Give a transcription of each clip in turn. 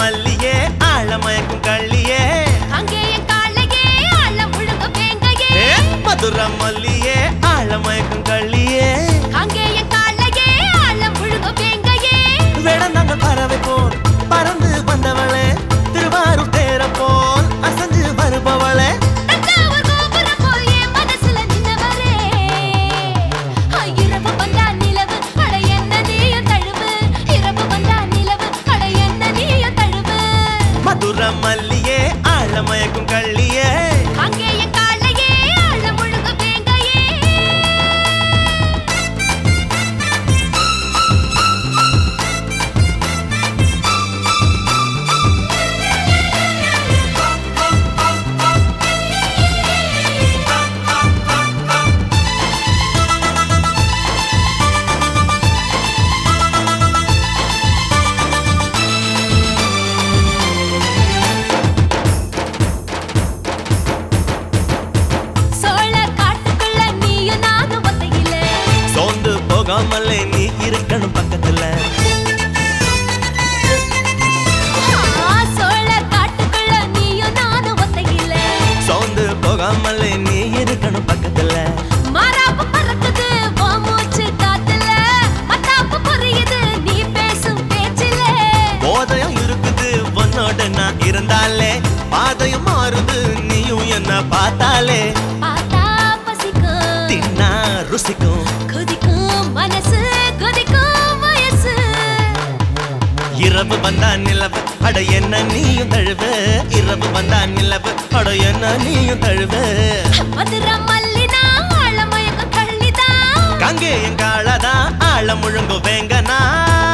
மல்லியே ஆழமயக்கும் கள்ளியே அங்கே என் காலையே ஆழம் முழுங்க வேங்கையே ஏ, மதுர மல்லியே ஆழமயக்கும் கள்ளியே அங்கே என் காலையே ஆழம் முழுங்க வேங்கையே வேடந்தாங்க பறவை போல் பறந்து வந்தவளே திருவாரூர் தேர போல் அசஞ்சு வருபவளே தஞ்சாவூர் கோபுரம் போல் என் மனசுல நின்னவரே. இரவு வந்தா நிலவு, அட என்ன நீயும் தழுவு. இரவு வந்தா நிலவு, அட என்ன நீயும் தழுவு. மதுர மல்லியே ஆழமயக்கும் கள்ளியே அங்கே என் காலையே ஆழம் முழுங்க வேங்கையே சோழ காட்டுக்குள்ள நீயும் நானும் ஒத்தையில சோர்ந்து போகாமலே நீ இருக்கணும் பக்கத்துல ஆ, சோழ காட்டுக்குள்ள நீயும் நானும் ஒத்தையில சோர்ந்து போகாமலே நீ இருக்கணும் பக்கத்துல மாறாப்பு பறக்குது உன் மூச்சு காத்துல மத்தாப்பு புரியுது நீ பேசும் பேச்சில போதையும் இருக்குது உன்னோட நான் இருந்தாலே பாதையும் மாறுது நீயும் என்ன பார்த்தாலே பார்த்தா பசிக்கும் தின்னா ருசிக்கும் கொதிக்கும் மனசு கொதிக்கும் வயசு இரவு வந்தா நிலவு அட என்ன நீயும் தழுவு இரவு வந்தா நிலவு அட என்ன நீயும் தழுவு மதுரை மல்லினா ஆழமயக்க கள்ளிதான் கங்கே எங்காளதா ஆழ முழுங்கு வேங்கனா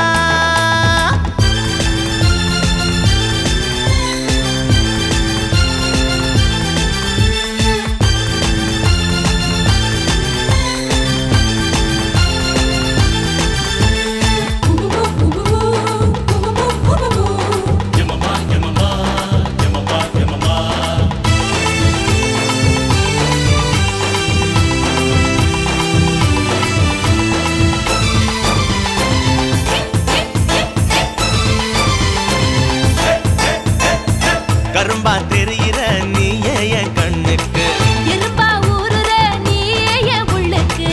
கரும்பா தெரியிற நீயே என் கண்ணுக்கு எறும்பா ஊறுற நீயே என் உள்ளுக்கு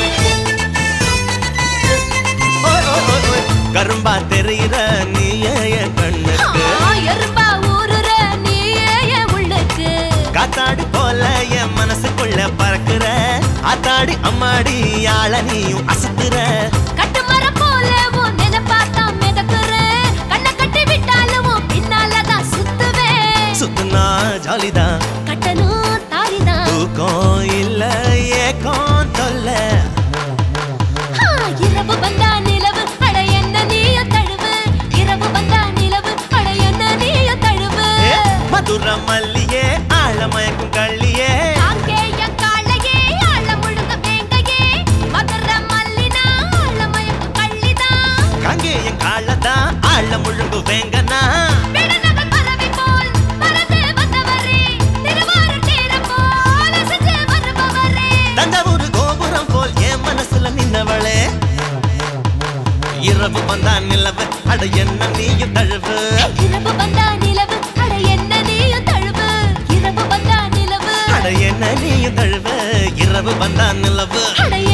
ஓய், ஓய், ஓய், ஓய். கரும்பா தெரியிற நீயே என் கண்ணுக்கு ஆ, எறும்பா ஊறுற நீயே என் உள்ளுக்கு காத்தாடி போல என் மனசுக்குள்ள பறக்குற ஆத்தாடி அம்மாடி ஆள நீயும் அசத்துற கட்டுமரம் போல உன் நினைப்பாத்தான் மிதக்குறேன். கண்ணை கட்டி விட்டாலும் உன் பின்னாலதான் சுத்துவேன். சுத்துனா ஜாலிதான் கட்டணும் தாலிதான். தூக்கம் இல்ல ஏக்கம் தொல்ல ஆ, இரவு வந்தா நிலவு, அட என்ன நீயும் தழுவு. இரவு வந்தா நிலவு, அட என்ன நீயும் தழுவு. ஏ, மதுர மல்லியே ஆழமயக்கும் கள்ளியே அங்கே என் காளையே, ஆழ முழுங்க வேங்கையே. மதுரை மல்லினா, ஆழமயக்கும் கள்ளிதான். கங்கே என் காலதான் ஆழ முழுங்கு வேங்கனா விடுநகர் பறவை போல் பறந்து வந்தவரே, திருவாரூர் தேரம் போல் அசைஞ்சு வருபவரே. தஞ்சாவூர் கோபுரம் போல் என் மனசுல நின்னவளே இரவு வந்தா நிலவு அட என்ன நீயும் தழுவு இரவு வந்தா நிலவு, அட என்ன நீயும் தழுவு. இரவு வந்தா நிலவு, அட என்ன நீயும் தழுவு இரவு வந்தா நிலவு அட